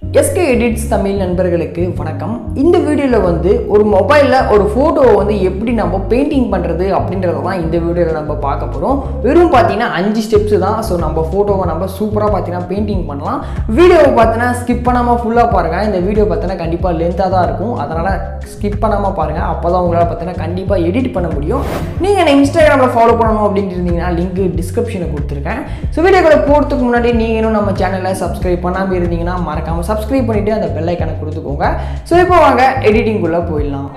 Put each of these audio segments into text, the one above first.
SK edits Tamil நண்பர்களுக்கு வணக்கம் இந்த வீடியோவில் வந்து ஒரு மொபைலில் ஒரு ஃபோட்டோவை வந்து எப்படி நம்ம பெயிண்டிங் பண்ணுறது அப்படின்றத தான் இந்த வீடியோவில் நம்ம பார்க்க போகிறோம் வெறும் பார்த்தீங்கன்னா அஞ்சு ஸ்டெப்ஸ் தான் ஸோ நம்ம ஃபோட்டோவை நம்ம சூப்பராக பார்த்தீங்கன்னா பெயிண்டிங் பண்ணலாம் வீடியோவை பார்த்தீங்கன்னா ஸ்கிப் பண்ணாமல் ஃபுல்லாக பாருங்கள் இந்த வீடியோ பார்த்தீங்கன்னா கண்டிப்பாக லென்த்தாக தான் இருக்கும் அதனால் ஸ்கிப் பண்ணாமல் பாருங்கள் அப்போ தான் உங்களால் பார்த்தீங்கன்னா கண்டிப்பாக எடிட் பண்ண முடியும் நீங்கள் என்ன இன்ஸ்டாகிராமில் ஃபாலோ பண்ணணும் அப்படின்னு இருந்தீங்கன்னா லிங்க் டிஸ்கிரிப்ஷனில் கொடுத்துருக்கேன் ஸோ வீடியோக்களை போகிறதுக்கு முன்னாடி நீங்கள் இன்னும் நம்ம சேனலை சப்ஸ்கிரைப் பண்ணாமல் இருந்தீங்கன்னா மறக்காமல் சப்ஸ்கிரைப் பண்ணிவிட்டு அந்த பெல் ஐக்கானை கொடுத்துக்கோங்க ஸோ இப்போ வாங்க எடிட்டிங்குள்ளே போயிடலாம்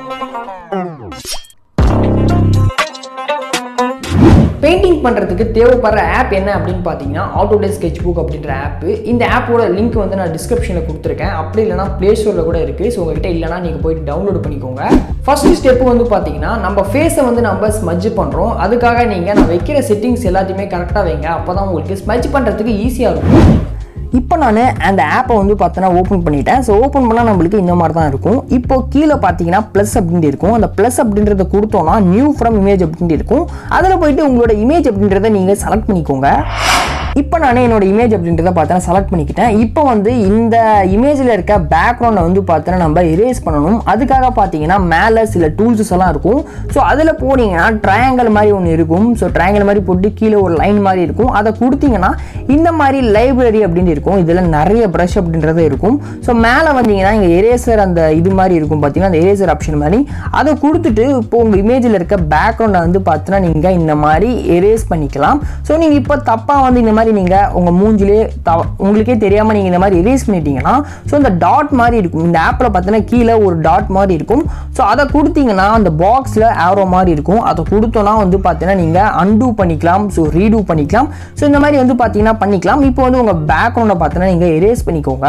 பெயிண்டிங் பண்ணுறதுக்கு தேவைப்படுற ஆப் என்ன அப்படின்னு பார்த்தீங்கன்னா ஆட்டோடே ஸ்கெட்ச் புக் அப்படின்ற ஆப் இந்த ஆப்போட லிங்க் வந்து நான் டிஸ்கிரிப்ஷனில் கொடுத்துருக்கேன் அப்படி இல்லைனா ப்ளே ஸ்டோரில் கூட இருக்குது ஸோ உங்ககிட்ட இல்லைனா நீங்கள் போயிட்டு டவுன்லோட் பண்ணிக்கோங்க ஃபர்ஸ்ட் ஸ்டெப் வந்து பார்த்தீங்கன்னா நம்ம ஃபேஸை வந்து நம்ம ஸ்மஜ் பண்ணுறோம் அதுக்காக நீங்கள் நான் வைக்கிற செட்டிங்ஸ் எல்லாத்தையுமே கரெக்டாக வைங்க அப்போ தான் உங்களுக்கு ஸ்மஜ் பண்ணுறதுக்கு ஈஸியாக இருக்கும் இப்போ நான் அந்த ஆப்பை வந்து பார்த்தோன்னா ஓப்பன் பண்ணிட்டேன் ஸோ ஓப்பன் பண்ணால் நம்மளுக்கு இந்த மாதிரி தான் இருக்கும் இப்போ கீழே பார்த்தீங்கன்னா ப்ளஸ் அப்படின்ட்டு இருக்கும் அந்த ப்ளஸ் அப்படின்றத கொடுத்தோன்னா நியூ ஃப்ரம் இமேஜ் அப்படின்ட்டு இருக்கும் அதில் போயிட்டு உங்களோட இமேஜ் அப்படின்றத நீங்கள் செலக்ட் பண்ணிக்கோங்க இப்போ நான் என்னோட இமேஜ் அப்படின்றத பார்த்தேன்னா செலக்ட் பண்ணிக்கிட்டேன் இப்போ வந்து இந்த இமேஜில் இருக்க பேக்ரவுண்டை வந்து பார்த்தோன்னா நம்ம எரேஸ் பண்ணணும் அதுக்காக பார்த்தீங்கன்னா மேலே சில டூல்ஸஸ் எல்லாம் இருக்கும் ஸோ அதில் போனீங்கன்னா ட்ரையாங்கல் மாதிரி ஒன்று இருக்கும் ஸோ ட்ரையாங்கல் மாதிரி போட்டு கீழே ஒரு லைன் மாதிரி இருக்கும் அதை கொடுத்தீங்கன்னா இந்த மாதிரி லைப்ரரி அப்படின்னு இருக்கும் இதில் நிறைய ப்ரஷ் அப்படின்றது இருக்கும் ஸோ மேலே வந்தீங்கன்னா இங்கே எரேசர் அந்த இது மாதிரி இருக்கும் பார்த்தீங்கன்னா அந்த எரேசர் ஆப்ஷன் மாதிரி அதை கொடுத்துட்டு இப்போ உங்கள் இமேஜில் இருக்க பேக்ரவுண்டை வந்து பார்த்தீங்கன்னா நீங்கள் இந்த மாதிரி எரேஸ் பண்ணிக்கலாம் ஸோ நீங்கள் இப்போ தப்பாக வந்து இந்த மாதிரி நீங்கள் உங்கள் மூஞ்சிலே த உங்களுக்கே தெரியாமல் நீங்கள் இந்த மாதிரி எரேஸ் பண்ணிட்டீங்கன்னா ஸோ இந்த டாட் மாதிரி இருக்கும் இந்த ஆப்பில் பார்த்தீங்கன்னா கீழே ஒரு டாட் மாதிரி இருக்கும் ஸோ அதை கொடுத்தீங்கன்னா அந்த பாக்ஸில் ஆரோ மாதிரி இருக்கும் அதை கொடுத்தோன்னா வந்து பார்த்தீங்கன்னா நீங்கள் அன்டூ பண்ணிக்கலாம் ஸோ ரீடூ பண்ணிக்கலாம் ஸோ இந்த மாதிரி வந்து பார்த்தீங்கன்னா பண்ணிக்கலாம் இப்போ வந்து உங்கள் பேக்ரவுண்டை பார்த்தீங்கன்னா நீங்கள் எரேஸ் பண்ணிக்கோங்க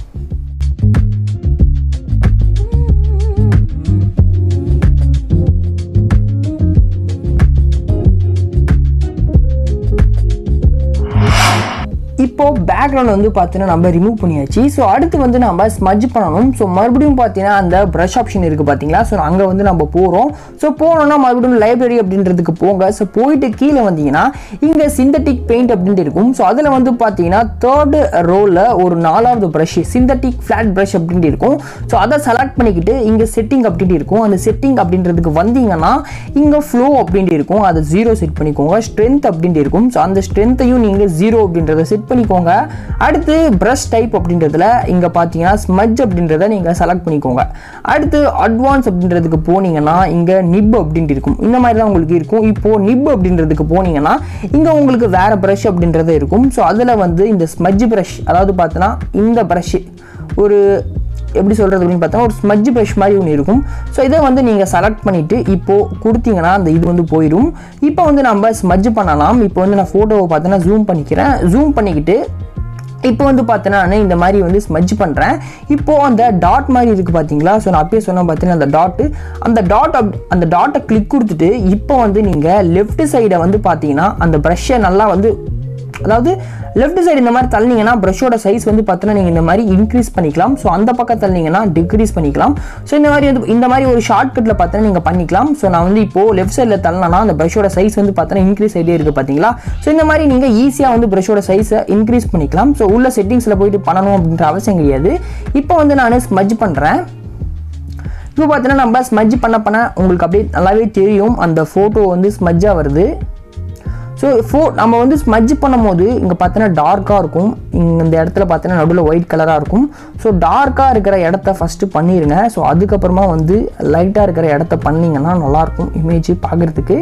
இப்போ பேக்ரவுண்ட் வந்து பார்த்தீங்கன்னா நம்ம ரிமூவ் பண்ணியாச்சு ஸோ அடுத்து வந்து நம்ம ஸ்மஜ் பண்ணணும் ஸோ மறுபடியும் பார்த்தீங்கன்னா அந்த ப்ரஷ் ஆப்ஷன் இருக்குது பார்த்தீங்களா ஸோ அங்கே வந்து நம்ம போகிறோம் ஸோ போனோம்னா மறுபடியும் லைப்ரரி அப்படின்றதுக்கு போங்க ஸோ போயிட்டு கீழே வந்தீங்கன்னா இங்கே சிந்தட்டிக் பெயிண்ட் அப்படின்ட்டு இருக்கும் ஸோ அதில் வந்து பார்த்தீங்கன்னா தேர்டு ரோவில் ஒரு நாலாவது ப்ரஷ் சிந்தட்டிக் ஃப்ளாட் ப்ரஷ் அப்படின்ட்டு இருக்கும் ஸோ அதை செலக்ட் பண்ணிக்கிட்டு இங்கே செட்டிங் அப்படின்ட்டு இருக்கும் அந்த செட்டிங் அப்படின்றதுக்கு வந்தீங்கன்னா இங்கே ஃப்ளோ அப்படின்ட்டு இருக்கும் அதை ஜீரோ செட் பண்ணிக்கோங்க ஸ்ட்ரென்த் அப்படின்ட்டு இருக்கும் ஸோ அந்த ஸ்ட்ரென்த்தையும் நீங்கள் ஜீரோ அப்படின்றத செட் பண்ணிக்கோங்க அடுத்து ப்ரஷ் டைப் அப்படின்றதுல இங்கே பார்த்தீங்கன்னா ஸ்மஜ் அப்படின்றத நீங்கள் செலக்ட் பண்ணிக்கோங்க அடுத்து அட்வான்ஸ் அப்படின்றதுக்கு போனீங்கன்னா இங்கே நிப் அப்படின்ட்டு இருக்கும் இந்த மாதிரி தான் உங்களுக்கு இருக்கும் இப்போது நிப் அப்படின்றதுக்கு போனீங்கன்னா இங்கே உங்களுக்கு வேறு ப்ரஷ் அப்படின்றது இருக்கும் ஸோ அதில் வந்து இந்த ஸ்மஜ் ப்ரஷ் அதாவது பார்த்தோன்னா இந்த ப்ரஷ்ஷு ஒரு எப்படி சொல்கிறது அப்படின்னு பார்த்தா ஒரு ஸ்மஜ் ப்ரஷ் மாதிரி ஒன்று இருக்கும் ஸோ இதை வந்து நீங்கள் செலக்ட் பண்ணிவிட்டு இப்போது கொடுத்தீங்கன்னா அந்த இது வந்து போயிடும் இப்போ வந்து நம்ம ஸ்மஜ் பண்ணலாம் இப்போ வந்து நான் ஃபோட்டோவை பார்த்தோன்னா ஜூம் பண்ணிக்கிறேன் ஜூம் பண்ணிக்கிட்டு இப்போ வந்து பார்த்தீங்கன்னா நான் இந்த மாதிரி வந்து ஸ்மஜ் பண்ணுறேன் இப்போது அந்த டாட் மாதிரி இருக்குது பார்த்தீங்களா ஸோ நான் அப்பயே சொன்னேன் பார்த்தீங்கன்னா அந்த டாட்டு அந்த டாட் அப் அந்த டாட்டை கிளிக் கொடுத்துட்டு இப்போ வந்து நீங்கள் லெஃப்ட் சைடை வந்து பார்த்தீங்கன்னா அந்த ப்ரஷ்ஷை நல்லா வந்து அதாவது லெஃப்ட் சைடு இந்த மாதிரி தள்ளிங்கன்னா ப்ரஷோட சைஸ் வந்து பார்த்தீங்கன்னா நீங்கள் இந்த மாதிரி இன்க்ரீஸ் பண்ணிக்கலாம் ஸோ அந்த பக்கம் தள்ளிங்கன்னா டிக்ரீஸ் பண்ணிக்கலாம் ஸோ இந்த மாதிரி வந்து இந்த மாதிரி ஒரு ஷார்ட் கட்டில் பார்த்தீங்கன்னா நீங்கள் பண்ணிக்கலாம் ஸோ நான் வந்து இப்போது லெஃப்ட் சைடில் தள்ளனா அந்த ப்ரஷோட சைஸ் வந்து பார்த்தீங்கன்னா இன்க்ரீஸ் ஆகிட்டே இருக்குது பார்த்தீங்களா ஸோ இந்த மாதிரி நீங்கள் ஈஸியாக வந்து ப்ரஷோட சைஸை இன்க்ரீஸ் பண்ணிக்கலாம் ஸோ உள்ள செட்டிங்ஸில் போயிட்டு பண்ணணும் அப்படின்ற அவசியம் கிடையாது இப்போ வந்து நான் ஸ்மஜ் பண்ணுறேன் இப்போ பார்த்தீங்கன்னா நம்ம ஸ்மஜ் பண்ண பண்ண உங்களுக்கு அப்படியே நல்லாவே தெரியும் அந்த ஃபோட்டோ வந்து ஸ்மஜ்ஜாக வருது ஸோ ஃபோ நம்ம வந்து ஸ்மஜ் பண்ணும்போது இங்கே பார்த்தீங்கன்னா டார்க்காக இருக்கும் இங்கே இந்த இடத்துல பார்த்தீங்கன்னா நடுவில் ஒயிட் கலராக இருக்கும் ஸோ டார்க்காக இருக்கிற இடத்த ஃபஸ்ட்டு பண்ணிடுங்க ஸோ அதுக்கப்புறமா வந்து லைட்டாக இருக்கிற இடத்த பண்ணிங்கன்னா நல்லாயிருக்கும் இமேஜ் பார்க்குறதுக்கு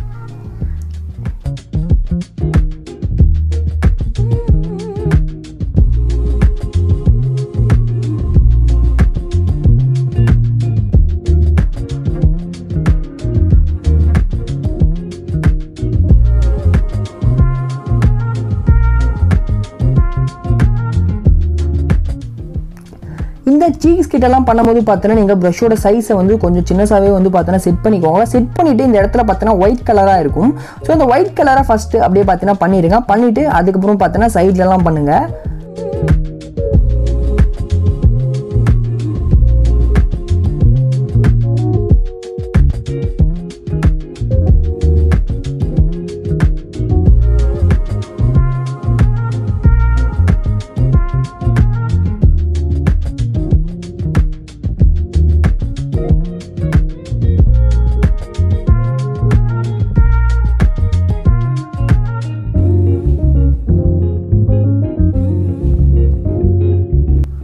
இந்த சீக்ஸ் கிட்டலாம் பண்ணும்போது பார்த்தீங்கன்னா நீங்கள் ப்ரஷோட சைஸை வந்து கொஞ்சம் சின்னசாகவே வந்து பார்த்தீங்கன்னா செட் பண்ணிக்கோங்க செட் பண்ணிவிட்டு இந்த இடத்துல பார்த்தீங்கன்னா ஒயிட் கலராக இருக்கும் ஸோ இந்த ஒயிட் கலரை ஃபஸ்ட்டு அப்படியே பார்த்தீங்கன்னா பண்ணிடுங்க பண்ணிவிட்டு அதுக்கப்புறம் பார்த்தீங்கன்னா சைட்லலாம் பண்ணுங்கள்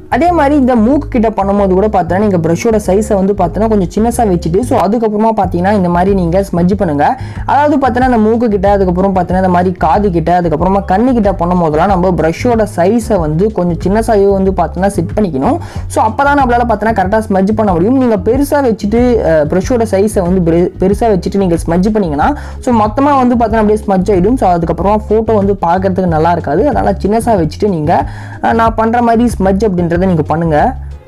அதே மாதிரி இந்த மூக்கு கிட்ட பண்ணும்போது கூட பார்த்தீங்கன்னா நீங்கள் ப்ரஷோட சைஸை வந்து பார்த்தீங்கன்னா கொஞ்சம் சின்னசாக வச்சுட்டு ஸோ அதுக்கப்புறமா பார்த்தீங்கன்னா இந்த மாதிரி நீங்கள் ஸ்மஜ் பண்ணுங்க அதாவது பார்த்தீங்கன்னா இந்த மூக்கு கிட்ட அதுக்கப்புறம் பார்த்தீங்கன்னா இந்த மாதிரி காது கிட்ட அதுக்கப்புறமா கண்ணு கிட்ட பண்ணும் போதெல்லாம் நம்ம ப்ரஷோட சைஸை வந்து கொஞ்சம் சின்னசாகவே வந்து பார்த்தீங்கன்னா செட் பண்ணிக்கணும் ஸோ அப்போ தான் நம்மளால் பார்த்தீங்கன்னா கரெக்டாக ஸ்மஜ் பண்ண முடியும் நீங்கள் பெருசாக வச்சுட்டு ப்ரஷோட சைஸை வந்து பெருசாக வச்சுட்டு நீங்கள் ஸ்மஜ் பண்ணீங்கன்னா ஸோ மொத்தமாக வந்து பார்த்தீங்கன்னா அப்படியே ஸ்மஜ் ஆகிடும் ஸோ அதுக்கப்புறமா ஃபோட்டோ வந்து பார்க்கறதுக்கு நல்லா இருக்காது அதனால் சின்னசாக வச்சுட்டு நீங்கள் நான் பண்ணுற மாதிரி ஸ்மஜ் அப்படின்றத நீங்கள் பண்ணுங்கள்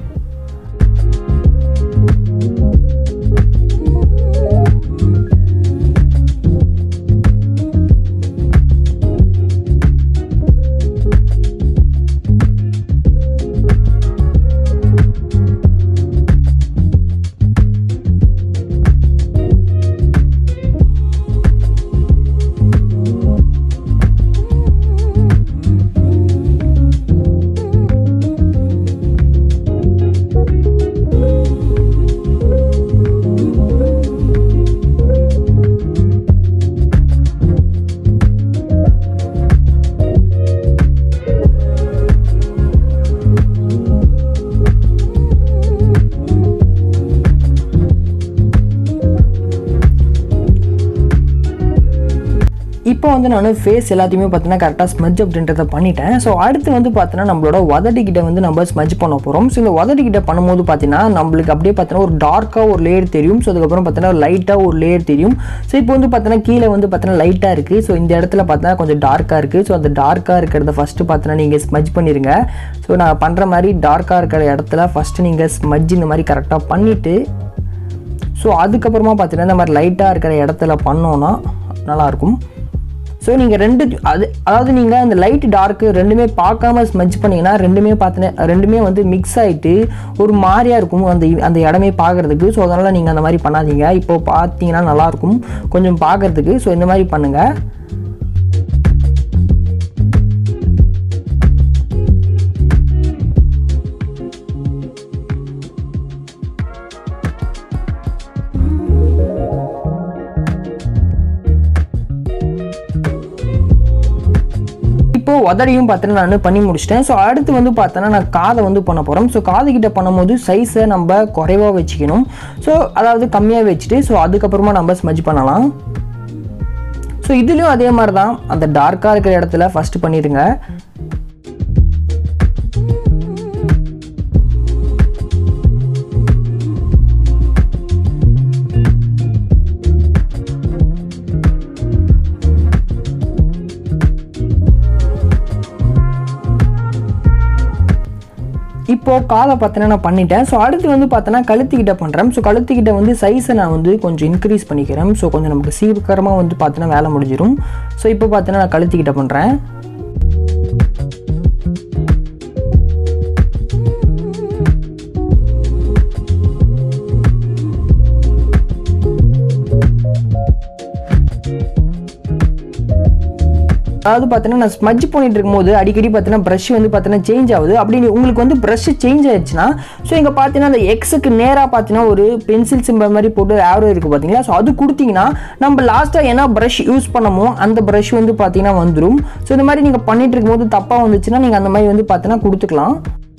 இப்போ வந்து நான் ஃபேஸ் எல்லாத்தையுமே பார்த்தீங்கன்னா கரெக்டாக ஸ்மஜ் அப்படின்றத பண்ணிட்டேன் ஸோ அடுத்து வந்து பார்த்தீங்கன்னா நம்மளோட உதடிக்கிட்ட வந்து நம்ம ஸ்மஜ் பண்ண போகிறோம் ஸோ இந்த உதடிக்கிட்ட பண்ணும்போது பார்த்தீங்கன்னா நம்மளுக்கு அப்படியே பார்த்தீங்கன்னா ஒரு டார்க்காக ஒரு லேயர் தெரியும் ஸோ அதுக்கப்புறம் பார்த்தீங்கன்னா லைட்டாக ஒரு லேயர் தெரியும் ஸோ இப்போ வந்து பார்த்தீங்கன்னா கீழே வந்து பார்த்தீங்கன்னா லைட்டாக இருக்குது ஸோ இந்த இடத்துல பார்த்தீங்கன்னா கொஞ்சம் டார்க்காக இருக்குது ஸோ அந்த டார்க்காக இருக்கிறத ஃபஸ்ட்டு பார்த்தீங்கன்னா நீங்கள் ஸ்மஜ் பண்ணிடுங்க ஸோ நான் பண்ணுற மாதிரி டார்க்காக இருக்கிற இடத்துல ஃபஸ்ட்டு நீங்கள் ஸ்மஜ் இந்த மாதிரி கரெக்டாக பண்ணிவிட்டு ஸோ அதுக்கப்புறமா பார்த்தீங்கன்னா இந்த மாதிரி லைட்டாக இருக்கிற இடத்துல பண்ணோன்னா நல்லாயிருக்கும் ஸோ நீங்கள் ரெண்டு அது அதாவது நீங்கள் அந்த லைட் டார்க்கு ரெண்டுமே பார்க்காம ஸ்மஜ் பண்ணிங்கன்னா ரெண்டுமே பார்த்தீங்கன்னா ரெண்டுமே வந்து மிக்ஸ் ஆகிட்டு ஒரு மாதிரியாக இருக்கும் அந்த அந்த இடமே பார்க்குறதுக்கு ஸோ அதனால் நீங்கள் அந்த மாதிரி பண்ணாதீங்க இப்போ பார்த்தீங்கன்னா நல்லாயிருக்கும் கொஞ்சம் பார்க்குறதுக்கு ஸோ இந்த மாதிரி பண்ணுங்கள் இப்போ உதடையும் பார்த்தீங்கன்னா நான் பண்ணி முடிச்சிட்டேன் ஸோ அடுத்து வந்து பார்த்தோன்னா நான் காதை வந்து பண்ண போகிறோம் ஸோ காது கிட்ட பண்ணும்போது சைஸை நம்ம குறைவாக வச்சுக்கணும் ஸோ அதாவது கம்மியாக வச்சுட்டு ஸோ அதுக்கப்புறமா நம்ம ஸ்மஜ் பண்ணலாம் ஸோ இதுலேயும் அதே மாதிரி தான் அந்த டார்க்காக இருக்கிற இடத்துல ஃபஸ்ட்டு பண்ணிடுங்க இப்போ காலை பார்த்தீங்கன்னா நான் பண்ணிட்டேன் ஸோ அடுத்து வந்து பார்த்தோன்னா கழுத்துக்கிட்ட பண்ணுறேன் ஸோ கழுத்துக்கிட்ட வந்து சைஸை நான் வந்து கொஞ்சம் இன்க்ரீஸ் பண்ணிக்கிறேன் ஸோ கொஞ்சம் நமக்கு சீக்கிரமாக வந்து பார்த்தோன்னா வேலை முடிஞ்சிடும் ஸோ இப்போ பார்த்தோன்னா நான் கழுத்துக்கிட்ட பண்ணுறேன் அதாவது பார்த்தீங்கன்னா நான் ஸ்மஜ் பண்ணிட்டு இருக்கும்போது அடிக்கடி பார்த்தீங்கன்னா ப்ரஷ் வந்து பார்த்தீங்கன்னா சேஞ்ச் ஆகுது அப்படி உங்களுக்கு வந்து ப்ரஷ் சேஞ்ச் ஆயிடுச்சுன்னா ஸோ இங்கே பார்த்தீங்கன்னா அந்த எக்ஸுக்கு நேராக பார்த்தீங்கன்னா ஒரு பென்சில் சிம்பல் மாதிரி போட்டு ஆரோ இருக்குது பார்த்தீங்களா ஸோ அது கொடுத்தீங்கன்னா நம்ம லாஸ்ட்டாக என்ன ப்ரஷ் யூஸ் பண்ணமோ அந்த ப்ரஷ் வந்து பார்த்தீங்கன்னா வந்துடும் ஸோ இந்த மாதிரி நீங்கள் பண்ணிட்டு இருக்கும்போது தப்பாக வந்துச்சுன்னா நீங்கள் அந்த மாதிரி வந்து பார்த்தீங்கன்னா கொடுத்துக்கலாம்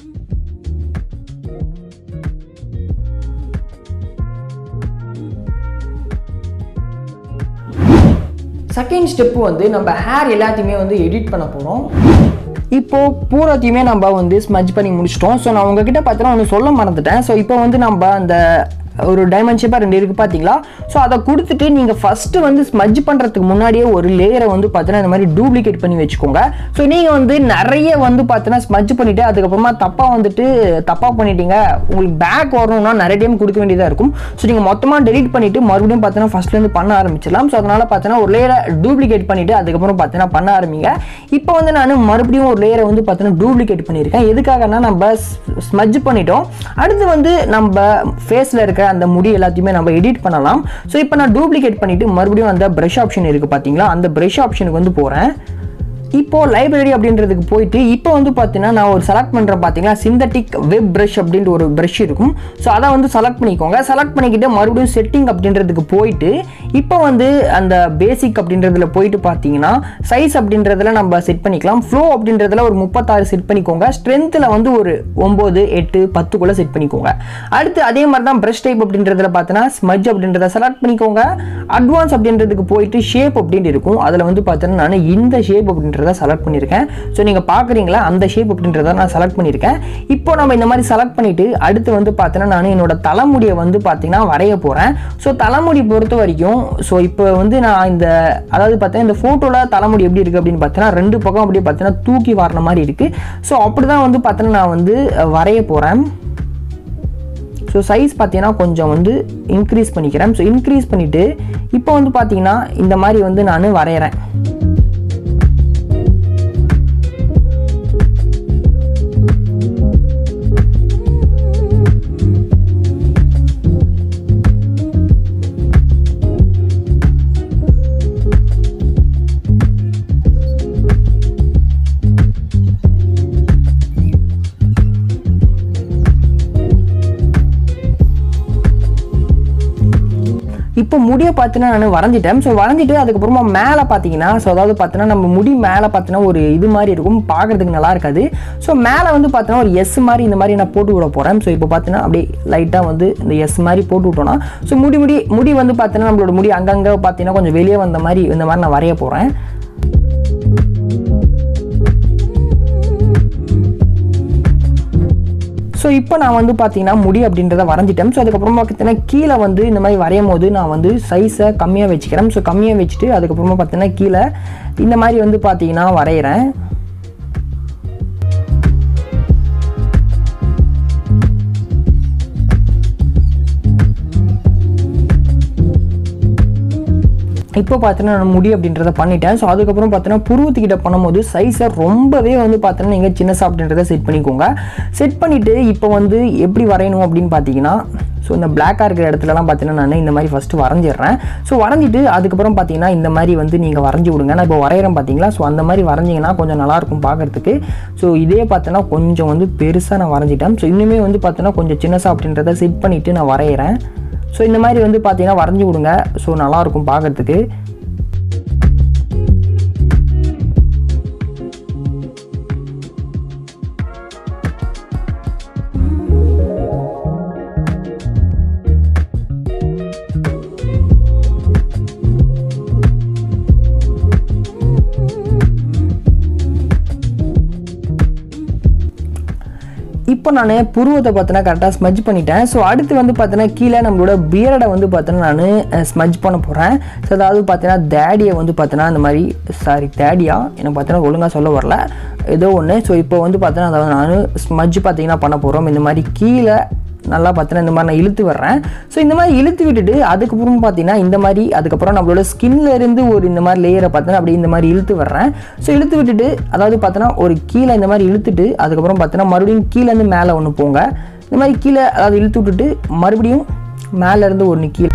செகண்ட் ஸ்டெப்பு வந்து நம்ம ஹேர் எல்லாத்தையுமே வந்து எடிட் பண்ண போகிறோம் இப்போ பூராத்தையுமே நம்ம வந்து ஸ்மஜ் பண்ணி முடிச்சிட்டோம் ஸோ நான் உங்ககிட்ட பார்த்தீங்கன்னா ஒன்று சொல்ல மறந்துட்டேன் ஸோ இப்போ வந்து நம்ம அந்த ஒரு டைமண்ட் ஷேப்பாக ரெண்டு இருக்குது பார்த்தீங்களா ஸோ அதை கொடுத்துட்டு நீங்கள் ஃபஸ்ட்டு வந்து ஸ்மஜ் பண்ணுறதுக்கு முன்னாடியே ஒரு லேயரை வந்து பார்த்தீங்கன்னா இந்த மாதிரி டூப்ளிகேட் பண்ணி வச்சுக்கோங்க ஸோ நீங்கள் வந்து நிறைய வந்து பார்த்தீங்கன்னா ஸ்மஜ் பண்ணிவிட்டு அதுக்கப்புறமா தப்பாக வந்துட்டு தப்பாக பண்ணிட்டீங்க உங்களுக்கு பேக் வரணும்னா நிறைய டைம் கொடுக்க வேண்டியதாக இருக்கும் ஸோ நீங்கள் மொத்தமாக டெலிட் பண்ணிவிட்டு மறுபடியும் பார்த்தீங்கன்னா ஃபஸ்ட்லேருந்து பண்ண ஆரம்பிச்சிடலாம் ஸோ அதனால் பார்த்தீங்கன்னா ஒரு லேயரை டூப்ளிகேட் பண்ணிவிட்டு அதுக்கப்புறம் பார்த்தீங்கன்னா பண்ண ஆரம்பிங்க இப்போ வந்து நான் மறுபடியும் ஒரு லேயரை வந்து பார்த்தீங்கன்னா டூப்ளிகேட் பண்ணியிருக்கேன் எதுக்காகனா நம்ம ஸ்மஜ் பண்ணிட்டோம் அடுத்து வந்து நம்ம ஃபேஸில் இருக்க அந்த முடி எல்லாத்தையுமே நம்ம எடிட் பண்ணலாம் ஸோ இப்போ நான் டூப்ளிகேட் பண்ணிவிட்டு மறுபடியும் அந்த ப்ரஷ் ஆப்ஷன் இருக்குது பார்த்தீங்களா அந்த ப்ரஷ் ஆப்ஷனுக்கு வந்து போகிறேன் இப்போ லைப்ரரி அப்படின்றதுக்கு போயிட்டு இப்போ வந்து பார்த்தீங்கன்னா நான் ஒரு செலக்ட் பண்ணுறேன் பார்த்தீங்களா சிந்தட்டிக் வெப் ப்ரஷ் அப்படின்ற ஒரு ப்ரஷ் இருக்கும் ஸோ அதை வந்து செலக்ட் பண்ணிக்கோங்க செலக்ட் பண்ணிக்கிட்டு மறுபடியும் செட்டிங் அப்படின்றதுக்கு போயிட்டு இப்போ வந்து அந்த பேசிக் அப்படின்றதுல போயிட்டு பார்த்தீங்கன்னா சைஸ் அப்படின்றதுல நம்ம செட் பண்ணிக்கலாம் ஃப்ளோ அப்படின்றதுல ஒரு முப்பத்தாறு செட் பண்ணிக்கோங்க ஸ்ட்ரென்த்தில் வந்து ஒரு ஒம்பது எட்டு பத்துக்குள்ளே செட் பண்ணிக்கோங்க அடுத்து அதே மாதிரி தான் ப்ரஷ் டைப் அப்படின்றதுல பார்த்தீங்கன்னா ஸ்மஜ் அப்படின்றத செலக்ட் பண்ணிக்கோங்க அட்வான்ஸ் அப்படின்றதுக்கு போயிட்டு ஷேப் அப்படின்னு இருக்கும் அதில் வந்து பார்த்தீங்கன்னா நான் இந்த ஷேப் அப்படின்றத செலக்ட் பண்ணியிருக்கேன் ஸோ நீங்கள் பார்க்குறீங்களா அந்த ஷேப் அப்படின்றத நான் செலக்ட் பண்ணியிருக்கேன் இப்போ நம்ம இந்த மாதிரி செலக்ட் பண்ணிட்டு அடுத்து வந்து பார்த்தீங்கன்னா நான் என்னோட தலைமுடியை வந்து பார்த்தீங்கன்னா வரைய போகிறேன் ஸோ தலைமுடி பொறுத்த வரைக்கும் ஸோ இப்போ வந்து நான் இந்த அதாவது பார்த்தீங்கன்னா இந்த ஃபோட்டோவில் தலைமுடி எப்படி இருக்குது அப்படின்னு பார்த்தீங்கன்னா ரெண்டு பக்கம் அப்படியே பார்த்தீங்கன்னா தூக்கி வரண மாதிரி இருக்குது ஸோ அப்படி தான் வந்து பார்த்தீங்கன்னா நான் வந்து அஹ், வரைய போகிறேன் ஸோ சைஸ் பார்த்தீங்கன்னா கொஞ்சம் வந்து இன்க்ரீஸ் பண்ணிக்கிறேன் ஸோ இன்க்ரீஸ் பண்ணிவிட்டு இப்போ வந்து பார்த்தீங்கன்னா இந்த மாதிரி வந்து நான் வரைகிறேன் இப்போ முடியை பார்த்தீங்கன்னா நான் வரைஞ்சிட்டேன் ஸோ வரைஞ்சிட்டு அதுக்கப்புறமா மேலே பார்த்தீங்கன்னா ஸோ அதாவது பார்த்தீங்கன்னா நம்ம முடி மேலே பார்த்தீங்கன்னா ஒரு இது மாதிரி இருக்கும் பார்க்கறதுக்கு நல்லா இருக்காது ஸோ மேலே வந்து பார்த்தீங்கன்னா ஒரு எஸ் மாதிரி இந்த மாதிரி நான் போட்டு விட போகிறேன் ஸோ இப்போ பார்த்தீங்கன்னா அப்படியே லைட்டாக வந்து இந்த எஸ் மாதிரி போட்டு விட்டோம்னா ஸோ முடி முடி முடி வந்து பார்த்தீங்கன்னா நம்மளோட முடி அங்கங்கே பார்த்தீங்கன்னா கொஞ்சம் வெளியே வந்த மாதிரி இந்த மாதிரி நான் வரைய போகிறேன் ஸோ இப்போ நான் வந்து பார்த்தீங்கன்னா முடி அப்படின்றத வரைஞ்சிட்டேன் ஸோ அதுக்கப்புறமா பார்த்தீங்கன்னா கீழே வந்து இந்த மாதிரி வரையும் போது நான் வந்து சைஸை கம்மியாக வச்சுக்கிறேன் ஸோ கம்மியாக வச்சுட்டு அதுக்கப்புறமா பார்த்தீங்கன்னா கீழே இந்த மாதிரி வந்து பார்த்தீங்கன்னா வரைகிறேன் இப்போ பார்த்தீங்கன்னா நான் முடி அப்படின்றத பண்ணிட்டேன் ஸோ அதுக்கப்புறம் பார்த்தீங்கன்னா புருவத்துக்கிட்ட பண்ணும்போது சைஸை ரொம்பவே வந்து பார்த்தீங்கன்னா நீங்கள் சின்னசா அப்படின்றத செட் பண்ணிக்கோங்க செட் பண்ணிவிட்டு இப்போ வந்து எப்படி வரையணும் அப்படின்னு பார்த்தீங்கன்னா ஸோ இந்த பிளாக்காக இருக்கிற இடத்துலலாம் பார்த்தீங்கன்னா நான் இந்த மாதிரி ஃபஸ்ட்டு வரைஞ்சிடுறேன் ஸோ வரைஞ்சிட்டு அதுக்கப்புறம் பார்த்தீங்கன்னா இந்த மாதிரி வந்து நீங்கள் வரைஞ்சி விடுங்க நான் இப்போ வரைகிறேன் பார்த்தீங்களா ஸோ அந்த மாதிரி வரைஞ்சிங்கன்னா கொஞ்சம் நல்லாயிருக்கும் பார்க்குறதுக்கு ஸோ இதே பார்த்தோன்னா கொஞ்சம் வந்து பெருசாக நான் வரைஞ்சிட்டேன் ஸோ இன்னுமே வந்து பார்த்தோன்னா கொஞ்சம் சின்னசா அப்படின்றத செட் பண்ணிவிட்டு நான் வரைகிறேன் ஸோ இந்த மாதிரி வந்து பார்த்தீங்கன்னா வரைஞ்சி விடுங்க ஸோ நல்லாயிருக்கும் பார்க்குறதுக்கு இப்போ நான் புருவத்தை பார்த்தீங்கன்னா கரெக்டாக ஸ்மஜ் பண்ணிட்டேன் ஸோ அடுத்து வந்து பார்த்தீங்கன்னா கீழே நம்மளோட பியர்டை வந்து பார்த்தீங்கன்னா நான் ஸ்மஜ் பண்ண போகிறேன் ஸோ அதாவது பார்த்தீங்கன்னா தேடியை வந்து பார்த்தீங்கன்னா இந்த மாதிரி சாரி தேடியா எனக்கு பார்த்தீங்கன்னா ஒழுங்காக சொல்ல வரல ஏதோ ஒன்று ஸோ இப்போ வந்து பார்த்தீங்கன்னா அதாவது நான் ஸ்மஜ் பார்த்தீங்கன்னா பண்ண போகிறோம் இந்த மாதிரி கீழே நல்லா பார்த்தீங்கன்னா இந்த மாதிரி நான் இழுத்து வர்றேன் ஸோ இந்த மாதிரி இழுத்து விட்டுட்டு அதுக்கப்புறம் பார்த்தீங்கன்னா இந்த மாதிரி அதுக்கப்புறம் நம்மளோட ஸ்கின்ல இருந்து ஒரு இந்த மாதிரி லேயரை பார்த்தீங்கன்னா அப்படியே இந்த மாதிரி இழுத்து வர்றேன் ஸோ இழுத்து விட்டுட்டு அதாவது பார்த்தீங்கன்னா ஒரு கீழே இந்த மாதிரி இழுத்துட்டு அதுக்கப்புறம் பார்த்தீங்கன்னா மறுபடியும் கீழேருந்து மேலே ஒன்று போங்க இந்த மாதிரி கீழே அதாவது இழுத்து விட்டுட்டு மறுபடியும் மேலே இருந்து ஒன்று கீழே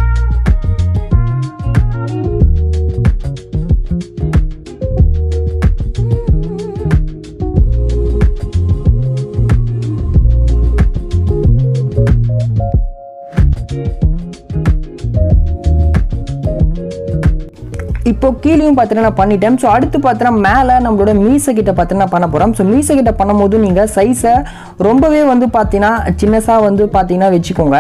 இப்போ கீழேயும் பார்த்தீங்கன்னா நான் பண்ணிட்டேன் ஸோ அடுத்து பார்த்தீங்கன்னா மேலே நம்மளோட மீசை கிட்ட பார்த்தீங்கன்னா பண்ண போகிறோம் ஸோ மீசை கிட்ட பண்ணும்போது நீங்கள் சைஸை ரொம்பவே வந்து பார்த்தீங்கன்னா சின்னசாக வந்து பார்த்தீங்கன்னா வச்சுக்கோங்க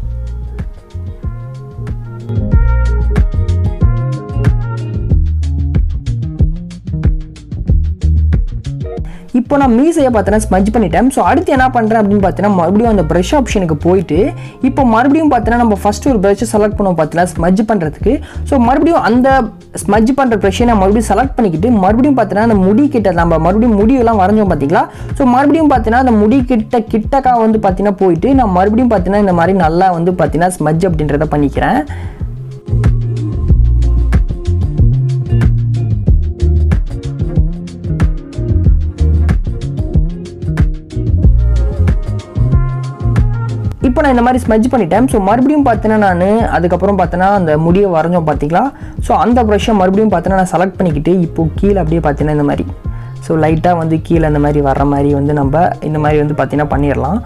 இப்போ நான் மீசையை பார்த்தீங்கன்னா ஸ்மஜ் பண்ணிட்டேன் ஸோ அடுத்து என்ன பண்ணுறேன் அப்படின்னு பார்த்தீங்கன்னா மறுபடியும் அந்த ப்ரஷ் ஆப்ஷனுக்கு போயிட்டு இப்போ மறுபடியும் பார்த்தீங்கன்னா நம்ம ஃபர்ஸ்ட் ஒரு ப்ரஷ் செலக்ட் பண்ணுவோம் பார்த்தீங்கன்னா ஸ்மஜ் பண்ணுறதுக்கு ஸோ மறுபடியும் அந்த ஸ்மஜ் பண்ணுற ப்ரஷ்ஷை நான் மறுபடியும் செலக்ட் பண்ணிக்கிட்டு மறுபடியும் பார்த்தீங்கன்னா அந்த முடி கிட்ட நம்ம மறுபடியும் முடியெல்லாம் வரைஞ்சோம் பார்த்தீங்களா ஸோ மறுபடியும் பார்த்தீங்கன்னா அந்த முடி கிட்ட கிட்டக்கா வந்து பார்த்தீங்கன்னா போயிட்டு நான் மறுபடியும் பார்த்தீங்கன்னா இந்த மாதிரி நல்லா வந்து பார்த்தீங்கன்னா ஸ்மஜ் அப்படின்றத பண்ணிக்கிறேன் இப்போ இப்போ நான் இந்த மாதிரி ஸ்மஜ் பண்ணிட்டேன் ஸோ மறுபடியும் பார்த்தீங்கன்னா நான் அதுக்கப்புறம் பார்த்தீங்கன்னா அந்த முடியை வரைஞ்சோம் பார்த்தீங்களா ஸோ அந்த ப்ரஷ்ஷை மறுபடியும் பார்த்தீங்கன்னா நான் செலக்ட் பண்ணிக்கிட்டு இப்போ கீழே அப்படியே பார்த்தீங்கன்னா இந்த மாதிரி ஸோ லைட்டாக வந்து கீழே இந்த மாதிரி வர்ற மாதிரி வந்து நம்ம இந்த மாதிரி வந்து பார்த்தீங்கன்னா பண்ணிடலாம்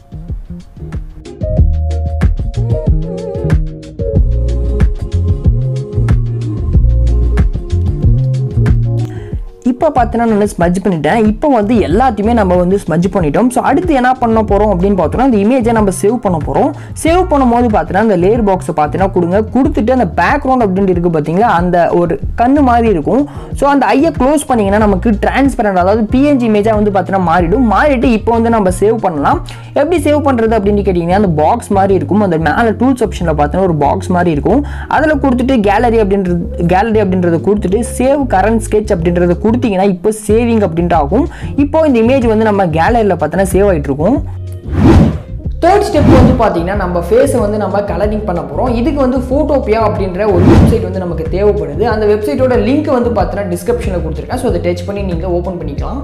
இப்போ பார்த்தீங்கன்னா நான் ஸ்மஜ் பண்ணிட்டேன் இப்போ வந்து எல்லாத்தையுமே நம்ம வந்து ஸ்மஜ் பண்ணிட்டோம் ஸோ அடுத்து என்ன பண்ண போகிறோம் அப்படின்னு பார்த்தோம்னா அந்த இமேஜை நம்ம சேவ் பண்ண போகிறோம் சேவ் பண்ணும்போது பார்த்தீங்கன்னா அந்த லேயர் பாக்ஸை பார்த்தீங்கன்னா கொடுங்க கொடுத்துட்டு அந்த பேக்ரவுண்ட் அப்படின்ட்டு இருக்குது பார்த்தீங்களா அந்த ஒரு கண்ணு மாதிரி இருக்கும் ஸோ அந்த ஐயை க்ளோஸ் பண்ணிங்கன்னா நமக்கு டிரான்ஸ்பரண்ட் அதாவது பிஎன்ஜி இமேஜாக வந்து பார்த்தீங்கன்னா மாறிடும் மாறிட்டு இப்போ வந்து நம்ம சேவ் பண்ணலாம் எப்படி சேவ் பண்ணுறது அப்படின்னு கேட்டிங்கன்னா அந்த பாக்ஸ் மாதிரி இருக்கும் அந்த மேலே டூல்ஸ் ஆப்ஷனில் பார்த்தீங்கன்னா ஒரு பாக்ஸ் மாதிரி இருக்கும் அதில் கொடுத்துட்டு கேலரி அப்படின்றது கேலரி அப்படின்றத கொடுத்துட்டு சேவ் கரண்ட் ஸ்கெச் அப்படின்றத கொடுத்தீங்கன்னா இப்போ சேவிங் அப்படின்ட்டு ஆகும் இப்போ இந்த இமேஜ் வந்து நம்ம கேலரியில் பார்த்தீங்கன்னா சேவ் ஆகிட்டு இருக்கும் தேர்ட் ஸ்டெப் வந்து பார்த்தீங்கன்னா நம்ம ஃபேஸை வந்து நம்ம கலரிங் பண்ண போகிறோம் இதுக்கு வந்து ஃபோட்டோபியா அப்படின்ற ஒரு வெப்சைட் வந்து நமக்கு தேவைப்படுது அந்த வெப்சைட்டோட லிங்க் வந்து பார்த்தீங்கன்னா டிஸ்கிரிப்ஷனில் கொடுத்துருக்கேன் ஸோ அதை டச் பண்ணி நீங்கள் ஓப்பன் பண்ணிக்கலாம்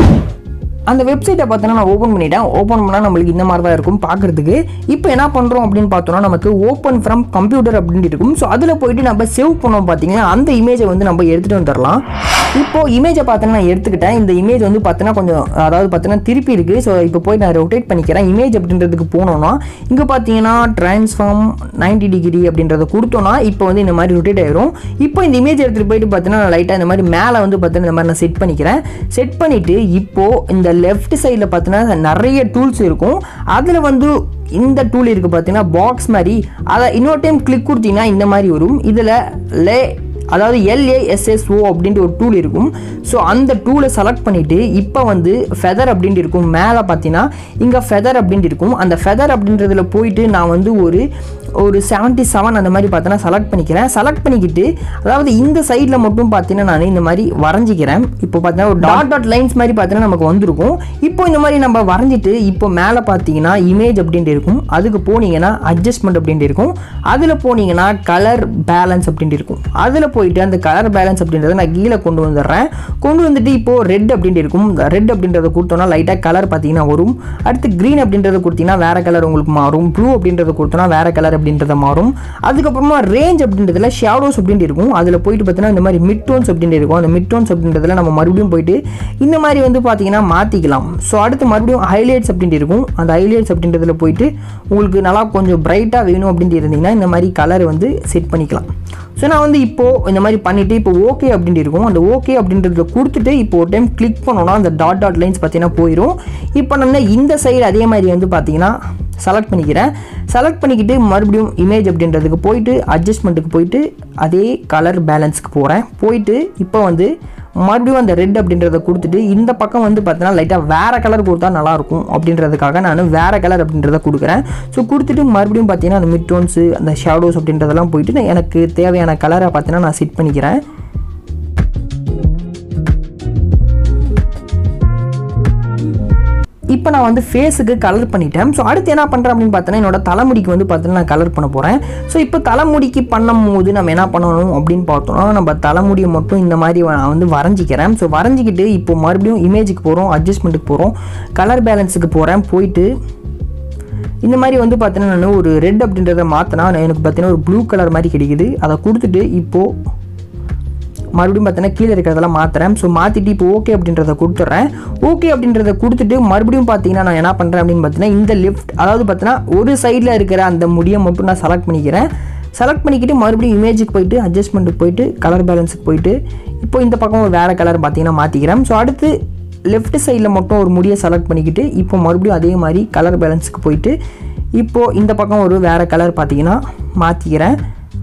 அந்த வெப்சைட்டை பார்த்தோன்னா நான் ஓப்பன் பண்ணிட்டேன் ஓப்பன் பண்ணால் நம்மளுக்கு இந்த மாதிரி தான் இருக்கும் பார்க்குறதுக்கு இப்போ என்ன பண்ணுறோம் அப்படின்னு பார்த்தோம்னா நமக்கு ஓப்பன் ஃப்ரம் கம்ப்யூட்டர் அப்படின்னு இருக்கும் ஸோ அதில் போயிட்டு நம்ம சேவ் பண்ணோம் பார்த்தீங்கன்னா அந்த இமேஜை வந்து நம்ம எடுத்துகிட்டு வந்துடலாம் இப்போ இமேஜை பார்த்தோன்னா நான் எடுத்துக்கிட்டேன் இந்த இமேஜ் வந்து பார்த்தோன்னா கொஞ்சம் அதாவது பார்த்தோன்னா திருப்பி இருக்குது ஸோ இப்போ போய் நான் ரொட்டேட் பண்ணிக்கிறேன் இமேஜ் அப்படின்றதுக்கு போனோம்னா இங்கே பார்த்தீங்கன்னா ட்ரான்ஸ்ஃபார்ம் 90 டிகிரி அப்படின்றத கொடுத்தோன்னா இப்போ வந்து இந்த மாதிரி ரொட்டேட் ஆயிரும் இப்போ இந்த இமேஜ் எடுத்துகிட்டு போயிட்டு பார்த்தீங்கன்னா நான் லைட்டாக இந்த மாதிரி மேலே வந்து பார்த்தீங்கன்னா இந்த மாதிரி நான் செட் பண்ணிக்கிறேன் செட் பண்ணிவிட்டு இப்போ இந்த லெஃப்ட் சைடில் பார்த்தீங்கன்னா நிறைய டூல்ஸ் இருக்கும் அதில் வந்து இந்த டூல் இருக்குது பார்த்தீங்கன்னா பாக்ஸ் மாதிரி அதை இன்னொரு டைம் கிளிக் கொடுத்தீங்கன்னா இந்த மாதிரி வரும் இதில் லே அதாவது எல்ஏஎஸ்எஸ்ஓ அப்படின்ட்டு ஒரு டூல் இருக்கும் ஸோ அந்த டூலை செலக்ட் பண்ணிவிட்டு இப்போ வந்து ஃபெதர் அப்படின்ட்டு இருக்கும் மேலே பார்த்தீங்கன்னா இங்கே ஃபெதர் அப்படின்ட்டு இருக்கும் அந்த ஃபெதர் அப்படின்றதுல போயிட்டு நான் வந்து ஒரு ஒரு செவன்ட்டி செவன் அந்த மாதிரி பார்த்தீங்கன்னா செலக்ட் பண்ணிக்கிறேன் செலக்ட் பண்ணிக்கிட்டு அதாவது இந்த சைடில் மட்டும் பார்த்தீங்கன்னா நான் இந்த மாதிரி வரைஞ்சிக்கிறேன் இப்போ பார்த்தீங்கன்னா ஒரு டாட் டாட் லைன்ஸ் மாதிரி பார்த்தீங்கன்னா நமக்கு வந்திருக்கும் இப்போ இந்த மாதிரி நம்ம வரைஞ்சிட்டு இப்போ மேலே பார்த்தீங்கன்னா இமேஜ் அப்படின்ட்டு இருக்கும் அதுக்கு போனீங்கன்னா அட்ஜஸ்ட்மெண்ட் அப்படின்ட்டு இருக்கும் அதில் போனீங்கன்னா கலர் பேலன்ஸ் அப்படின்ட்டு இருக்கும் அதில் போயிட்டு அந்த கலர் பேலன்ஸ் அப்படின்றத நான் கீழே கொண்டு வந்துடுறேன் கொண்டு வந்துட்டு இப்போ ரெட் அப்படின்ட்டு இருக்கும் ரெட் அப்படின்றத கொடுத்தோன்னா லைட்டாக கலர் பார்த்தீங்கன்னா வரும் அடுத்து க்ரீன் அப்படின்றத கொடுத்தீங்கன்னா வேற கலர் உங்களுக்கு மாறும் ப்ளூ அப்படின்றத கொடுத்தோன்னா வேற கலர் அப்படின்றத மாறும் அதுக்கப்புறமா ரேஞ்ச் அப்படின்றதுல ஷேடோஸ் அப்படின்ட்டு இருக்கும் அதில் போயிட்டு பார்த்தீங்கன்னா இந்த மாதிரி மிட் டோன்ஸ் அப்படின்ட்டு இருக்கும் அந்த மிட் டோன்ஸ் அப்படின்றதுல நம்ம மறுபடியும் போயிட்டு இந்த மாதிரி வந்து பார்த்தீங்கன்னா மாற்றிக்கலாம் ஸோ அடுத்து மறுபடியும் ஹைலைட்ஸ் அப்படின்ட்டு இருக்கும் அந்த ஹைலைட்ஸ் அப்படின்றதுல போயிட்டு உங்களுக்கு நல்லா கொஞ்சம் பிரைட்டாக வேணும் அப்படின்ட்டு இருந்தீங்கன்னா இந்த மாதிரி கலர் வந்து செட் பண்ணிக்கலாம் ஸோ நான் வந்து இப்போது இந்த மாதிரி பண்ணிவிட்டு இப்போ ஓகே அப்படின்ட்டு இருக்கும் அந்த ஓகே அப்படின்றத கொடுத்துட்டு இப்போ ஒரு டைம் கிளிக் பண்ணோன்னா அந்த டாட் டாட் லைன்ஸ் பார்த்தீங்கன்னா போயிடும் இப்போ நம்ம இந்த சைடு அதே மாதிரி வந்து பார்த்தீங்கன்னா செலக்ட் பண்ணிக்கிறேன் செலக்ட் பண்ணிக்கிட்டு மறுபடியும் இமேஜ் அப்படின்றதுக்கு போயிட்டு அட்ஜஸ்ட்மெண்ட்டுக்கு போயிட்டு அதே கலர் பேலன்ஸ்க்கு போகிறேன் போயிட்டு இப்போ வந்து மறுபடியும் அந்த ரெட் அப்படின்றத கொடுத்துட்டு இந்த பக்கம் வந்து பார்த்தீங்கன்னா லைட்டாக வேறு கலர் கொடுத்தா நல்லாயிருக்கும் அப்படின்றதுக்காக நான் வேறு கலர் அப்படின்றத கொடுக்குறேன் ஸோ கொடுத்துட்டு மறுபடியும் பார்த்தீங்கன்னா அந்த மிட் டோன்ஸு அந்த ஷேடோஸ் அப்படின்றதெல்லாம் போயிட்டு நான் எனக்கு தேவையான கலரை பார்த்தீங்கன்னா நான் செட் பண்ணிக்கிறேன் இப்போ நான் வந்து ஃபேஸுக்கு கலர் பண்ணிட்டேன் ஸோ அடுத்து என்ன பண்ணுறேன் அப்படின்னு பார்த்தோன்னா என்னோட தலைமுடிக்கு வந்து பார்த்தீங்கன்னா நான் கலர் பண்ண போகிறேன் ஸோ இப்போ தலைமுடிக்கு பண்ணும்போது நம்ம என்ன பண்ணணும் அப்படின்னு பார்த்தோம்னா நம்ம தலைமுடியை மட்டும் இந்த மாதிரி நான் வந்து வரைஞ்சிக்கிறேன் ஸோ வரைஞ்சிக்கிட்டு இப்போ மறுபடியும் இமேஜுக்கு போகிறோம் அட்ஜஸ்ட்மெண்ட்டுக்கு போகிறோம் கலர் பேலன்ஸுக்கு போகிறேன் போயிட்டு இந்த மாதிரி வந்து பார்த்தீங்கன்னா நான் ஒரு ரெட் அப்படின்றத மாற்றினா எனக்கு பார்த்தீங்கன்னா ஒரு ப்ளூ கலர் மாதிரி கிடைக்குது அதை கொடுத்துட்டு இப்போது மறுபடியும் பார்த்தீங்கன்னா கீழே இருக்கிறதெல்லாம் மாற்றுறேன் ஸோ மாற்றிட்டு இப்போ ஓகே அப்படின்றத கொடுத்துட்றேன் ஓகே அப்படின்றத கொடுத்துட்டு மறுபடியும் பார்த்தீங்கன்னா நான் என்ன பண்ணுறேன் அப்படின்னு பார்த்தீங்கன்னா இந்த லெஃப்ட் அதாவது பார்த்தீங்கன்னா ஒரு சைடில் இருக்கிற அந்த முடியை மட்டும் நான் செலக்ட் பண்ணிக்கிறேன் செலக்ட் பண்ணிக்கிட்டு மறுபடியும் இமேஜுக்கு போயிட்டு அட்ஜஸ்ட்மெண்ட்டுக்கு போயிட்டு கலர் பேலன்ஸுக்கு போயிட்டு இப்போ இந்த பக்கம் ஒரு வேறு கலர் பார்த்தீங்கன்னா மாற்றிக்கிறேன் ஸோ அடுத்து லெஃப்ட் சைடில் மட்டும் ஒரு முடியை செலக்ட் பண்ணிக்கிட்டு இப்போ மறுபடியும் அதே மாதிரி கலர் பேலன்ஸுக்கு போயிட்டு இப்போது இந்த பக்கம் ஒரு வேறு கலர் பார்த்தீங்கன்னா மாற்றிக்கிறேன்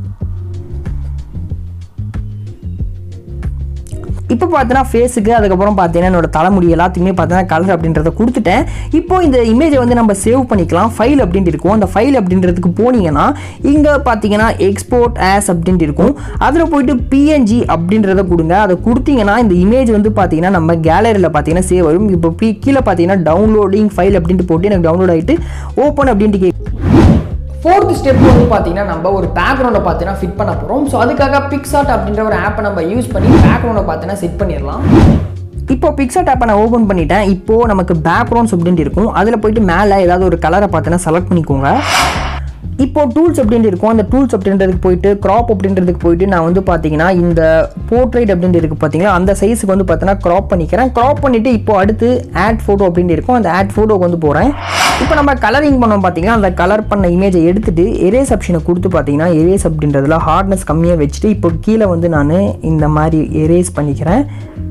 இப்போ பார்த்தீங்கன்னா ஃபேஸுக்கு அதுக்கப்புறம் பார்த்தீங்கன்னா என்னோட தலைமுடி எல்லாத்துக்குமே பார்த்தீங்கன்னா கலர் அப்படின்றத கொடுத்துட்டேன் இப்போ இந்த இமேஜை வந்து நம்ம சேவ் பண்ணிக்கலாம் ஃபைல் அப்படின்ட்டு இருக்கும் அந்த ஃபைல் அப்படின்றதுக்கு போனீங்கன்னா இங்கே பார்த்தீங்கன்னா எக்ஸ்போர்ட் ஆஸ் அப்படின்ட்டு இருக்கும் அதில் போயிட்டு பிஎன்ஜி அப்படின்றத கொடுங்க அதை கொடுத்தீங்கன்னா இந்த இமேஜ் வந்து பார்த்தீங்கன்னா நம்ம கேலரியில் பார்த்தீங்கன்னா சேவ் வரும் இப்போ பி கீழே பார்த்தீங்கன்னா டவுன்லோடிங் ஃபைல் அப்படின்ட்டு போட்டு எனக்கு டவுன்லோட் ஆகிட்டு ஓப்பன் அப்படின்ட்டு கே ஃபோர்த் ஸ்டெப் வந்து பார்த்தீங்கன்னா நம்ம ஒரு பேக்ரவுண்டை பார்த்தீங்கன்னா ஃபிட் பண்ண போகிறோம் ஸோ அதுக்காக பிக்சாட் அப்படின்ற ஒரு ஆப்பை நம்ம யூஸ் பண்ணி பேக்ரவுண்டை பார்த்தீங்கன்னா செட் பண்ணிடலாம் இப்போ பிக்சர் டேப்பை நான் ஓப்பன் பண்ணிட்டேன் இப்போ நமக்கு பேக்ரவுண்ட்ஸ் அப்படின்ட்டு இருக்கும் அதில் போயிட்டு மேலே ஏதாவது ஒரு கலரை பார்த்தீங்கன்னா செலக்ட் பண்ணிக்கோங்க இப்போ டூல்ஸ் அப்படின்ட்டு இருக்கும் அந்த டூல்ஸ் அப்படின்றதுக்கு போயிட்டு க்ராப் அப்படின்றதுக்கு போயிட்டு நான் வந்து பார்த்தீங்கன்னா இந்த போர்ட்ரைட் அப்படின்ட்டு இருக்கு பார்த்தீங்களா அந்த சைஸுக்கு வந்து பார்த்தீங்கன்னா க்ராப் பண்ணிக்கிறேன் க்ராப் பண்ணிவிட்டு இப்போ அடுத்து ஆட் ஃபோட்டோ அப்படின்ட்டு இருக்கும் அந்த ஆட் ஃபோட்டோக்கு வந்து போகிறேன் இப்போ நம்ம கலரிங் பண்ணோம் பார்த்தீங்கன்னா அந்த கலர் பண்ண இமேஜை எடுத்துட்டு எரேஸ் ஆப்ஷனை கொடுத்து பார்த்தீங்கன்னா எரேஸ் அப்படின்றதுல ஹார்ட்னஸ் கம்மியாக வச்சுட்டு இப்போ கீழே வந்து நான் இந்த மாதிரி எரேஸ் பண்ணிக்கிறேன்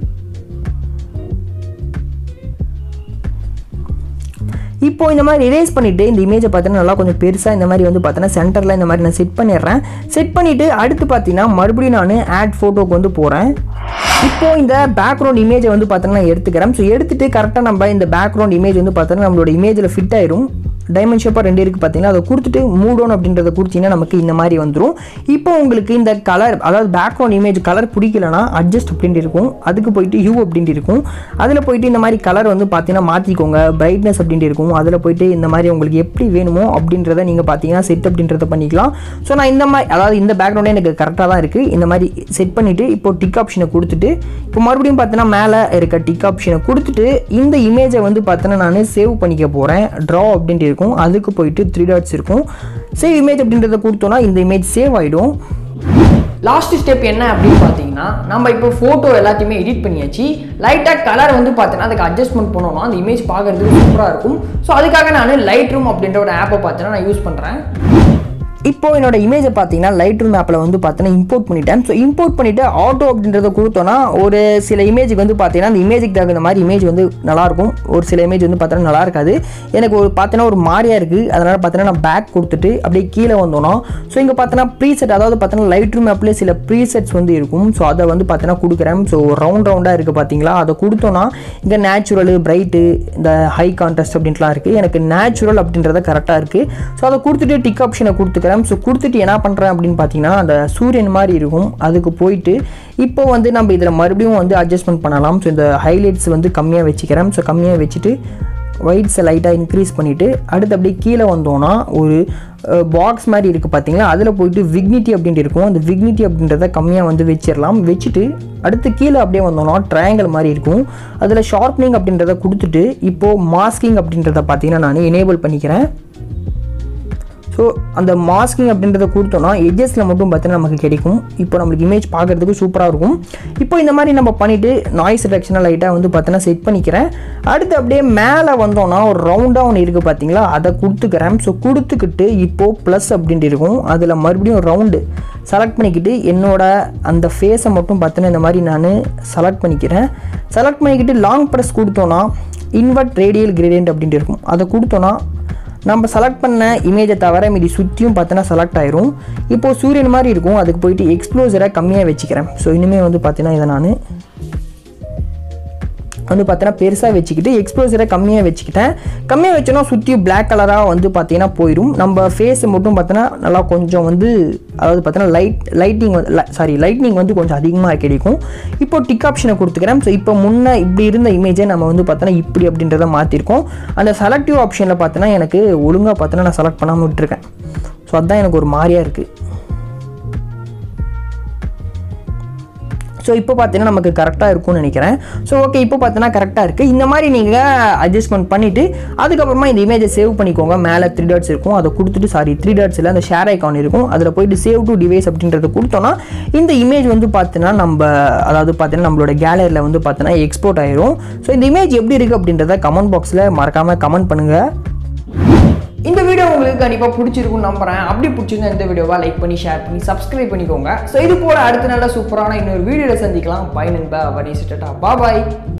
இப்போ இந்த மாதிரி erase பண்ணிவிட்டு இந்த இமேஜை பார்த்தீங்கன்னா நல்லா கொஞ்சம் பெருசாக இந்த மாதிரி வந்து பார்த்தீங்கன்னா சென்டரில் இந்த மாதிரி நான் செட் பண்ணிடுறேன் செட் பண்ணிவிட்டு அடுத்து பார்த்தீங்கன்னா மறுபடியும் நான் ஆட் ஃபோட்டோக்கு வந்து போகிறேன் இப்போ இந்த பேக்ரவுண்ட் இமேஜை வந்து பார்த்தீங்கன்னா நான் எடுத்துக்கிறேன் ஸோ எடுத்துட்டு கரெக்டாக நம்ம இந்த பேக்ரவுண்ட் இமேஜ் வந்து பார்த்தீங்கன்னா நம்மளோட இமேஜில் ஃபிட் ஆயிரும் டைமண்ட் ஷேப்பாக ரெண்டு இருக்குது பார்த்தீங்கன்னா அதை கொடுத்துட்டு மூட் ஆன் அப்படின்றத கொடுத்தீங்கன்னா நமக்கு இந்த மாதிரி வந்துடும் இப்போ உங்களுக்கு இந்த கலர் அதாவது பேக்ரவுண்ட் இமேஜ் கலர் பிடிக்கலனா அட்ஜஸ்ட் அப்படின்ட்டு இருக்கும் அதுக்கு போயிட்டு யூ அப்படின்ட்டு இருக்கும் அதில் போயிட்டு இந்த மாதிரி கலர் வந்து பார்த்தீங்கன்னா மாற்றிக்கோங்க பிரைட்னஸ் அப்படின்ட்டு இருக்கும் அதில் போயிட்டு இந்த மாதிரி உங்களுக்கு எப்படி வேணுமோ அப்படின்றத நீங்கள் பார்த்தீங்கன்னா செட் அப்படின்றத பண்ணிக்கலாம் ஸோ நான் இந்த மாதிரி அதாவது இந்த பேக்ரவுண்டே எனக்கு கரெக்டாக தான் இருக்குது இந்த மாதிரி செட் பண்ணிவிட்டு இப்போ டிக் ஆப்ஷனை கொடுத்துட்டு இப்போ மறுபடியும் பார்த்தீங்கன்னா மேலே இருக்க டிக் ஆப்ஷனை கொடுத்துட்டு இந்த இமேஜை வந்து பார்த்தீங்கன்னா நான் சேவ் பண்ணிக்க போகிறேன் ட்ரா அப்படின்ட்டு இருக்கும் அதுக்கு போயிட்டு த்ரீ டாட்ஸ் இருக்கும் சேவ் இமேஜ் அப்படின்றத கொடுத்தோன்னா இந்த இமேஜ் சேவ் ஆகிடும் லாஸ்ட் ஸ்டெப் என்ன அப்படின்னு பார்த்தீங்கன்னா நம்ம இப்போ ஃபோட்டோ எல்லாத்தையுமே எடிட் பண்ணியாச்சு லைட்டாக கலர் வந்து பார்த்தீங்கன்னா அதுக்கு அட்ஜஸ்ட்மெண்ட் பண்ணோம்னா அந்த இமேஜ் பார்க்கறதுக்கு சூப்பராக இருக்கும் ஸோ அதுக்காக நான் லைட் ரூம் அப்படின்ற ஒரு ஆப்பை பார்த்தீங்கன்னா நான் யூஸ் பண்ணுறேன் இப்போ என்னோட இமேஜை பார்த்தீங்கன்னா லைட் ரூம் ஆப்பில் வந்து பார்த்தீங்கன்னா இம்போர்ட் பண்ணிட்டேன் ஸோ இம்போர்ட் பண்ணிவிட்டு ஆட்டோ அப்படின்றத கொடுத்தோன்னா ஒரு சில இமேஜுக்கு வந்து பார்த்தீங்கன்னா அந்த இமேஜுக்கு தகுந்த மாதிரி இமேஜ் வந்து நல்லாயிருக்கும் ஒரு சில இமேஜ் வந்து பார்த்தீங்கன்னா நல்லா இருக்காது எனக்கு ஒரு பார்த்தீங்கன்னா ஒரு மாதிரியா இருக்குது அதனால் பார்த்தீங்கன்னா நான் பேக் கொடுத்துட்டு அப்படியே கீழே வந்தோன்னா ஸோ இங்கே பார்த்தீங்கன்னா ப்ரீசெட் அதாவது பார்த்தீங்கன்னா லைட் ரூம் ஆப்லேயே சில ப்ரீசெட்ஸ் வந்து இருக்கும் ஸோ அதை வந்து பார்த்தீங்கன்னா கொடுக்குறேன் ஸோ ரவுண்ட் ரவுண்டாக இருக்குது பார்த்தீங்களா அதை கொடுத்தோன்னா இங்கே நேச்சுரலு பிரைட்டு இந்த ஹை கான்ட்ராஸ்ட் அப்படின்ட்டுலாம் இருக்குது எனக்கு நேச்சுரல் அப்படின்றத கரெக்டாக இருக்குது ஸோ அதை கொடுத்துட்டு டிக் ஆப்ஷனை கொடுத்துக்கிறேன் ஸோ கொடுத்துட்டு என்ன பண்ணுறேன் அப்படின்னு பார்த்தீங்கன்னா அந்த சூரியன் மாதிரி இருக்கும் அதுக்கு போயிட்டு இப்போ வந்து நம்ம இதில் மறுபடியும் வந்து அட்ஜஸ்ட்மெண்ட் பண்ணலாம் ஸோ இந்த ஹைலைட்ஸ் வந்து கம்மியாக வச்சுக்கிறேன் ஸோ கம்மியாக வச்சுட்டு ஒயிட்ஸை லைட்டாக இன்க்ரீஸ் பண்ணிவிட்டு அடுத்து அப்படியே கீழே வந்தோன்னா ஒரு பாக்ஸ் மாதிரி இருக்குது பார்த்தீங்களா அதில் போயிட்டு விக்னிட்டி அப்படின்ட்டு இருக்கும் அந்த விக்னிட்டி அப்படின்றத கம்மியாக வந்து வச்சிடலாம் வச்சுட்டு அடுத்து கீழே அப்படியே வந்தோம்னா ட்ரையாங்கிள் மாதிரி இருக்கும் அதில் ஷார்ப்னிங் அப்படின்றத கொடுத்துட்டு இப்போது மாஸ்கிங் அப்படின்றத பார்த்தீங்கன்னா நான் எனேபிள் பண்ணிக்கிறேன் ஸோ அந்த மாஸ்கிங் அப்படின்றத கொடுத்தோன்னா எட்ஜஸில் மட்டும் பார்த்தீங்கன்னா நமக்கு கிடைக்கும் இப்போ நம்மளுக்கு இமேஜ் பார்க்குறதுக்கு சூப்பராக இருக்கும் இப்போ இந்த மாதிரி நம்ம பண்ணிவிட்டு நாய்ஸ் ரிடக்ஷனை லைட்டாக வந்து பார்த்தீங்கன்னா செட் பண்ணிக்கிறேன் அடுத்து அப்படியே மேலே வந்தோன்னா ஒரு ரவுண்டாக ஒன்று இருக்குது பார்த்தீங்களா அதை கொடுத்துக்கிறேன் ஸோ கொடுத்துக்கிட்டு இப்போது ப்ளஸ் அப்படின்ட்டு இருக்கும் அதில் மறுபடியும் ரவுண்டு செலக்ட் பண்ணிக்கிட்டு என்னோட அந்த ஃபேஸை மட்டும் பார்த்தீங்கன்னா இந்த மாதிரி நான் செலக்ட் பண்ணிக்கிறேன் செலக்ட் பண்ணிக்கிட்டு லாங் ப்ரெஸ் கொடுத்தோன்னா இன்வெர்ட் ரேடியல் கிரேடியன்ட் அப்படின்ட்டு இருக்கும் அதை கொடுத்தோன்னா நம்ம செலக்ட் பண்ண இமேஜை தவிர மீதி சுற்றியும் பார்த்தீங்கன்னா செலக்ட் ஆயிரும் இப்போது சூரியன் மாதிரி இருக்கும் அதுக்கு போயிட்டு எக்ஸ்ப்ளோசரை கம்மியாக வச்சுக்கிறேன் ஸோ இனிமேல் வந்து பார்த்தீங்கன்னா இதை நான் வந்து பார்த்தீங்கன்னா பெருசாக வச்சுக்கிட்டு எக்ஸ்ப்ளோசரை கம்மியாக வச்சுக்கிட்டேன் கம்மியாக வச்சோன்னா சுற்றி பிளாக் கலராக வந்து பார்த்தீங்கன்னா போயிடும் நம்ம ஃபேஸ் மட்டும் பார்த்தீங்கன்னா நல்லா கொஞ்சம் வந்து அதாவது பார்த்தீங்கன்னா லைட் லைட்டிங் வந்து சாரி லைட்னிங் வந்து கொஞ்சம் அதிகமாக கிடைக்கும் இப்போ டிக் ஆப்ஷனை கொடுத்துக்கிறேன் ஸோ இப்போ முன்னே இப்படி இருந்த இமேஜை நம்ம வந்து பார்த்தோன்னா இப்படி அப்படின்றத மாற்றிருக்கோம் அந்த செலக்டிவ் ஆப்ஷனில் பார்த்தோன்னா எனக்கு ஒழுங்காக பார்த்தோன்னா நான் செலக்ட் பண்ணாமல் விட்டுருக்கேன் ஸோ அதுதான் எனக்கு ஒரு மாதிரியாக இருக்குது ஸோ இப்போ பார்த்தீங்கன்னா நமக்கு கரெக்டாக இருக்கும்னு நினைக்கிறேன் ஸோ ஓகே இப்போ பார்த்தீங்கன்னா கரெக்டாக இருக்குது இந்த மாதிரி நீங்கள் அட்ஜஸ்ட்மெண்ட் பண்ணிவிட்டு அதுக்கப்புறமா இந்த இமேஜை சேவ் பண்ணிக்கோங்க மேலே த்ரீ டாட்ஸ் இருக்கும் அதை கொடுத்துட்டு சாரி த்ரீ டாட்ஸில் அந்த ஷேர் ஐக்கான் இருக்கும் அதில் போயிட்டு சேவ் டு டிவைஸ் அப்படின்றத கொடுத்தோன்னா இந்த இமேஜ் வந்து பார்த்தீங்கன்னா நம்ம அதாவது பார்த்தீங்கன்னா நம்மளோட கேலரியில் வந்து பார்த்தீங்கன்னா எக்ஸ்போர்ட் ஆயிரும் ஸோ இந்த இமேஜ் எப்படி இருக்குது அப்படின்றத கமெண்ட் பாக்ஸில் மறக்காமல் கமெண்ட் பண்ணுங்கள் இந்த வீடியோ உங்களுக்கு கண்டிப்பாக பிடிச்சிருக்கும்னு நம்புறேன் அப்படி பிடிச்சிருந்தா இந்த வீடியோவை லைக் பண்ணி ஷேர் பண்ணி சப்ஸ்கிரைப் பண்ணிக்கோங்க ஸோ இது போல அடுத்த நல்ல சூப்பரான இன்னொரு வீடியோவில் சந்திக்கலாம் பை நண்பா வரி சிட்டா பாய்